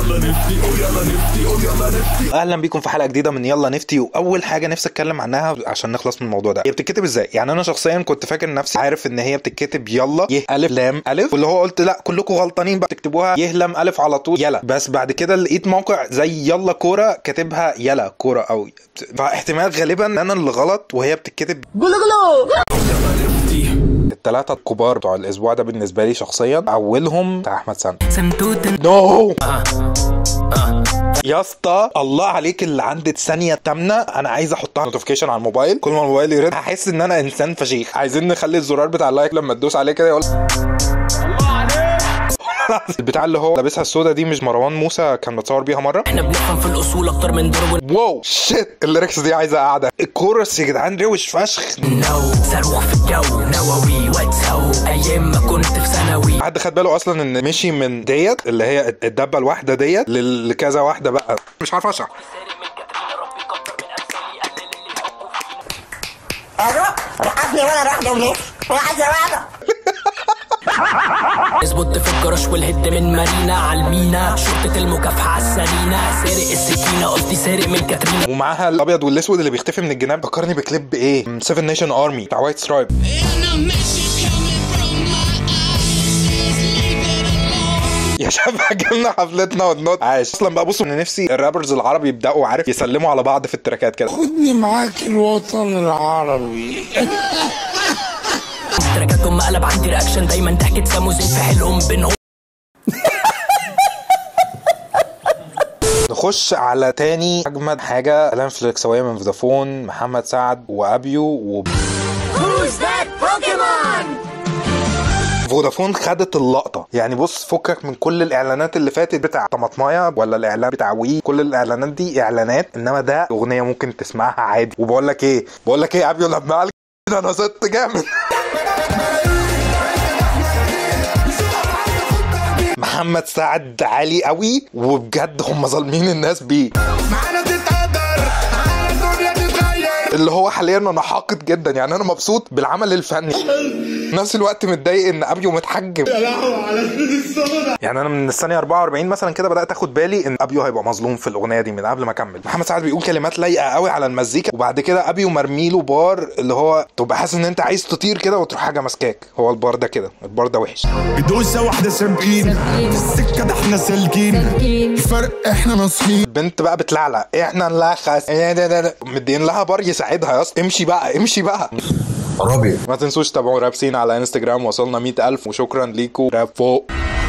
اهلا بيكم في حلقه جديده من يلا نفتي واول حاجه نفسي اتكلم عنها عشان نخلص من الموضوع ده هي بتتكتب ازاي يعني انا شخصيا كنت فاكر نفسي عارف ان هي بتتكتب يلا يه الف لام الف واللي هو قلت لا كلكم غلطانين بقى تكتبوها يه لام الف على طول يلا بس بعد كده لقيت موقع زي يلا كوره كاتبها يلا كوره او فاحتمال غالبا ان انا اللي غلط وهي بتتكتب الثلاثة الكبار بتوع الأسبوع ده بالنسبة لي شخصيا أولهم بتاع أحمد سامي نو يا اسطى الله عليك اللي عندي الثانية التامنة أنا عايز أحطها نوتيفيكيشن على الموبايل كل ما الموبايل يرد هحس إن أنا إنسان فشيخ عايزين نخلي الزرار بتاع اللايك لما تدوس عليه كده يقول البتاع اللي هو لابسها السودا دي مش مروان موسى كان متصور بيها مره احنا بنفهم في الاصول اكتر من ضرب واو شيت الليركس دي عايزه قاعده الكورس يا جدعان روش فشخ النو صاروخ في الجو نووي واتسو ايام ما كنت في ثانوي حد خد باله اصلا ان مشي من ديت اللي هي الدبه الواحده ديت لل- لكذا واحده بقى مش عارف اشرح ايوه رقصني وانا لوحدي وليه واحده واحده اظبط في الجراج والهد من مارينا عالمينا شرطة المكافحة عالسرينا سارق السكينة قصدي سارق من كاترينا ومعاها الابيض والاسود اللي بيختفي من الجناب فكرني بكليب ايه 7 نيشن ارمي بتاع وايت سترايب يا شباب جبنا حفلتنا ونوت عاش اصلا بقى بصوا ان نفسي الرابرز العربي يبداوا عارف يسلموا على بعض في التراكات كده خدني معاك الوطن العربي تراكاتهم مقلب عندي رياكشن دايما ضحكة ساموزين في حيلهم بينهم نخش على تاني اجمد حاجه اعلان فليكسويه من فودافون محمد سعد وابيو و فودافون خدت اللقطه يعني بص فكك من كل الاعلانات اللي فاتت بتاع طماطمايه ولا الاعلان بتاع وي كل الاعلانات دي اعلانات انما ده اغنيه ممكن تسمعها عادي وبقول لك ايه بقول لك ايه ابيو لما قال كده انا زدت جامد محمد سعد عالي قوي وبجد هم ظالمين الناس بيه معانا تتقدر معانا الدنيا تتغير اللي هو حاليا انا حاقد جدا يعني انا مبسوط بالعمل الفني نفس الوقت متضايق ان ابيو متحجم يعني انا من الثانيه 44 مثلا كده بدات اخد بالي ان ابيو هيبقى مظلوم في الاغنيه دي من قبل ما اكمل محمد سعد بيقول كلمات لايقه قوي على المزيكا وبعد كده ابيو مرميله بار اللي هو تبقى حاسس ان انت عايز تطير كده وتروح حاجه ماسكاك هو البار ده كده البار ده وحش بدوسة واحدة سابقين في السكة ده احنا سالكين الفرق احنا ناصحين البنت بقى بتلعلع احنا نلخس إيه ده ده ده. مدين لها بار يساعدها يا اسطى امشي بقى امشي بقى رابي ما تنسوش تتابعوا راب سين على انستجرام وصلنا 100000 وشكرا ليكم راب فوق